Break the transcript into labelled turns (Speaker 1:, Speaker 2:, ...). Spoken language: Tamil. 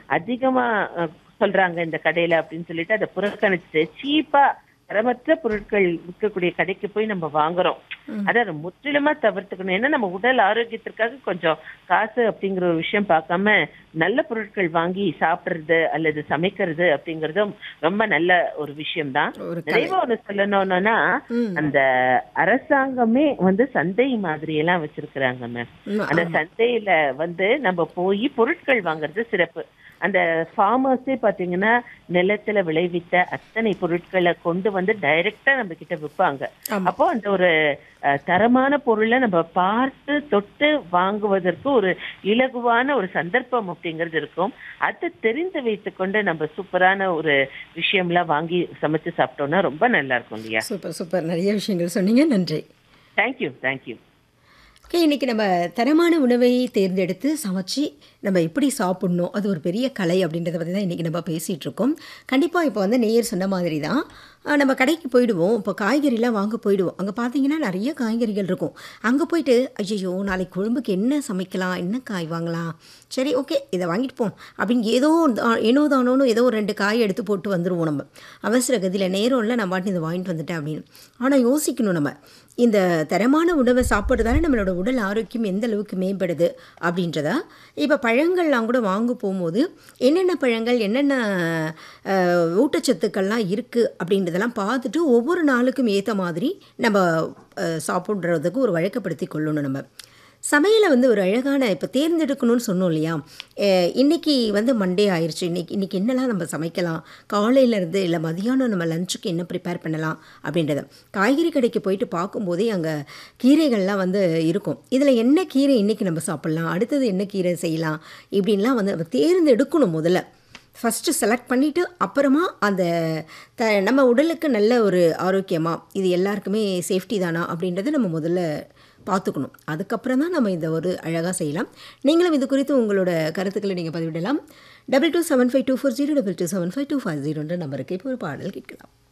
Speaker 1: அதிகமா அஹ், சொல்றாங்க இந்த கடையில அப்படின்னு சொல்லிட்டு அதை புறக்கணிச்சு சீப்பா தரமற்ற பொருட்கள் விற்கக்கூடிய கடைக்கு போய் நம்ம வாங்குறோம் அதை அதை முற்றிலுமா தவிர்த்துக்கணும் ஏன்னா நம்ம உடல் ஆரோக்கியத்திற்காக கொஞ்சம் காசு அப்படிங்கிற ஒரு விஷயம் பார்க்காம நல்ல பொருட்கள் வாங்கி சாப்பிடுறது அல்லது சமைக்கிறது அப்படிங்கறதும் ரொம்ப நல்ல ஒரு விஷயம்தான்
Speaker 2: ஒரு கலை
Speaker 1: நிறைவா ஒண்ணு சொல்லணும்னா
Speaker 2: ம்.
Speaker 1: அந்த அரசாங்கமே வந்து சந்தை மாதிரி எல்லாம் வச்சிருக்கிறாங்க மேம்
Speaker 2: ம்,
Speaker 1: அந்த
Speaker 2: ஆமா.
Speaker 1: சந்தையில வந்து நம்ம போய் பொருட்கள் வாங்குறது சிறப்பு அந்த ஃபார்மர்ஸே பாத்தீங்கன்னா நிலத்துல விளைவித்த அத்தனை பொருட்களை கொண்டு வந்து டைரக்டா நம்ம கிட்ட விற்பாங்க
Speaker 2: ஆமா.
Speaker 1: அப்போ அந்த ஒரு அஹ், தரமான பொருளை நம்ம பார்த்து தொட்டு வாங்குவதற்கு ஒரு இலகுவான ஒரு சந்தர்ப்பம் அப்படிங்கிறது இருக்கும் அதை தெரிந்து வைத்துக்கொண்டு நம்ம சூப்பரான ஒரு விஷயம்லாம் வாங்கி சமைச்சு சாப்பிட்டோம்னா ரொம்ப நல்லா இருக்கும் இல்லையா
Speaker 2: சூப்பர் சூப்பர் நிறைய விஷயங்கள் சொன்னீங்க நன்றி
Speaker 1: தேங்க்யூ தேங்க்யூ
Speaker 2: ஓகே இன்றைக்கி நம்ம தரமான உணவை தேர்ந்தெடுத்து சமைச்சு நம்ம எப்படி சாப்பிட்ணும் அது ஒரு பெரிய கலை அப்படின்றத பற்றி தான் இன்றைக்கி நம்ம பேசிகிட்டு இருக்கோம் கண்டிப்பாக இப்போ வந்து நேயர் சொன்ன மாதிரி தான் ஆஹ், நம்ம கடைக்கு போயிடுவோம் இப்போ காய்கறிலாம் வாங்க போயிடுவோம் அங்கே பார்த்தீங்கன்னா நிறைய காய்கறிகள் இருக்கும் அங்கே போயிட்டு ஐயோ நாளைக்கு குழம்புக்கு என்ன சமைக்கலாம் என்ன காய் வாங்கலாம் சரி ஓகே இதை வாங்கிட்டு போம் அப்படின்னு ஏதோ தா- ஏனோ தானோன்னு ஏதோ ஒரு ரெண்டு காய் எடுத்து போட்டு வந்துடுவோம் நம்ம அவசர கதியில் நேரம் இல்லை நான் பாட்டு இதை வாங்கிட்டு வந்துட்டேன் அப்படின்னு ஆனால் யோசிக்கணும் நம்ம இந்த தரமான உணவை சாப்பிட்றதால நம்மளோட உடல் ஆரோக்கியம் எந்த அளவுக்கு மேம்படுது அப்படின்றத இப்போ பழங்கள்லாம் கூட வாங்க போகும்போது என்னென்ன பழங்கள் என்னென்ன அஹ், ஊட்டச்சத்துக்கள்லாம் இருக்குது அப்படின்றதெல்லாம் பார்த்துட்டு ஒவ்வொரு நாளுக்கும் ஏற்ற மாதிரி நம்ம அஹ், சாப்பிட்றதுக்கு ஒரு வழக்கப்படுத்தி கொள்ளணும் நம்ம சமையலை வந்து ஒரு அழகான இப்போ தேர்ந்தெடுக்கணும்னு சொன்னோம் இல்லையா அஹ் இன்னைக்கு வந்து மண்டே ஆயிடுச்சு இன்னைக்கு இன்னைக்கு என்னெல்லாம் நம்ம சமைக்கலாம் காலையிலேருந்து இல்லை மதியானம் நம்ம லஞ்சுக்கு என்ன ப்ரிப்பேர் பண்ணலாம் அப்படின்றத காய்கறி கடைக்கு போயிட்டு பார்க்கும்போதே அங்கே கீரைகள்லாம் வந்து இருக்கும் இதில் என்ன கீரை இன்னைக்கு நம்ம சாப்பிட்லாம் அடுத்தது என்ன கீரை செய்யலாம் இப்படின்லாம் வந்து நம்ம தேர்ந்தெடுக்கணும் முதல்ல ஃபஸ்ட்டு செலக்ட் பண்ணிவிட்டு அப்புறமா அந்த த நம்ம உடலுக்கு நல்ல ஒரு ஆரோக்கியமாக இது எல்லாருக்குமே சேஃப்டி தானா அப்படின்றத நம்ம முதல்ல பார்த்துக்கணும் அதுக்கப்புறம் தான் நம்ம இந்த ஒரு அழகாக செய்யலாம் நீங்களும் இது குறித்து உங்களோட கருத்துக்களை நீங்கள் பதிவிடலாம் double two seven five two four zero double two seven five two five ஜீரோன்ற நம்பருக்கு இப்போ ஒரு பாடல் கேட்கலாம்